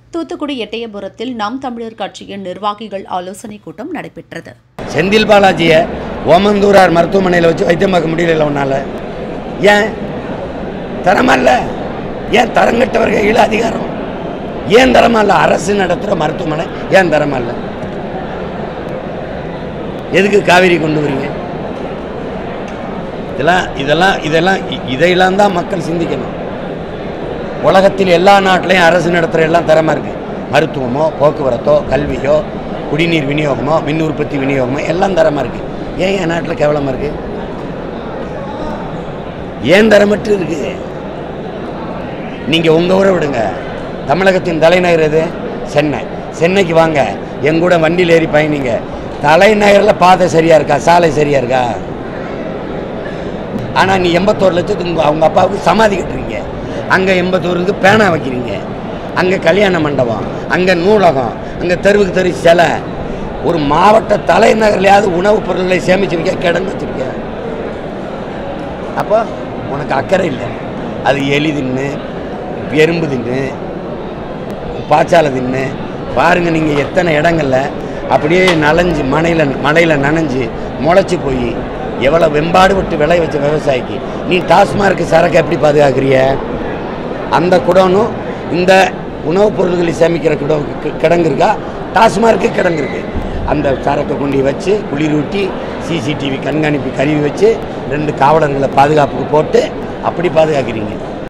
தூத்துக்குடி எட்டயபுரத்தில் நாம் தமிழர் கட்சியின் நிர்வாகிகள் ஆலோசனைக் கூட்டம் நடைபெற்றது செந்தில் பாலாஜியை ஓமந்தூரார் மருத்துவமனையில் வச்சு வைத்தியம் பார்க்க முடியல உன்னால ஏன் தரமா இல்ல ஏன் தரங்கட்டவர்கள் கையில் அதிகாரம் ஏன் தரமா இல்ல அரசு நடத்துகிற மருத்துவமனை ஏன் தரமா இல்ல எதுக்கு காவேரி கொண்டு வரீங்க இதெல்லாம் இதெல்லாம் இதெல்லாம் இ- இதையெல்லாம் தான் மக்கள் சிந்திக்கணும் உலகத்தில் எல்லா நாட்டிலையும் அரசு நடத்துகிற எல்லாம் தரமாக இருக்குது மருத்துவமோ போக்குவரத்தோ கல்வியோ குடிநீர் விநியோகமோ மின் உற்பத்தி விநியோகமோ எல்லாம் தரமாக இருக்குது ஏன் என் நாட்டில் கேவலமாக இருக்குது ஏன் தரமற்று இருக்குது நீங்கள் உங்கள் ஊரை விடுங்க தமிழகத்தின் தலைநகர் எது சென்னை சென்னைக்கு வாங்க என் கூட வண்டியில் ஏறி பயணிங்க தலைநகரில் பாதை சரியாக இருக்கா சாலை சரியாக இருக்கா ஆனால் நீ எண்பத்தோரு லட்சத்துக்கு உங்க- அவங்க அப்பாவுக்கு சமாதி கட்டுறீங்க அங்கே எண்பத்தோருக்கு பேனா வைக்கிறீங்க அங்கே கல்யாண மண்டபம் அங்கே நூலகம் அங்கே தெருவுக்கு தெரு சிலை ஒரு மாவட்ட தலைநகர்லையாவது உணவுப் பொருட்களை சேமிச்சு வைக்க கிடங்கு வச்சிருக்க அப்போ உனக்கு அக்கறை இல்லை அது எலி தின்னு எறும்பு தின்னு பாய்ச்சாலை தின்னு பாருங்க நீங்கள் எத்தனை இடங்கள்ல அப்படியே நனைஞ்சு மனையில் மழையில் நனைஞ்சு முளைச்சி போய் எவ்வளோ வெம்பாடுபட்டு விளைய வச்ச விவசாயிக்கு நீ டாஸ்மார்க்கு சரக்கு எப்படி பாதுகாக்கிறிய அந்த குடோனும் இந்த உணவுப் பொருள்களை சேமிக்கிற குடோ கி- கிடங்கு இருக்கா டாஸ்மார்க்கு கிடங்கு இருக்கு அந்த சரக்கை கொண்டு வச்சு குளிரூட்டி சிசிடிவி கண்காணிப்பு கருவி வச்சு ரெண்டு காவலர்களை பாதுகாப்புக்கு போட்டு அப்படி பாதுகாக்கிறீங்க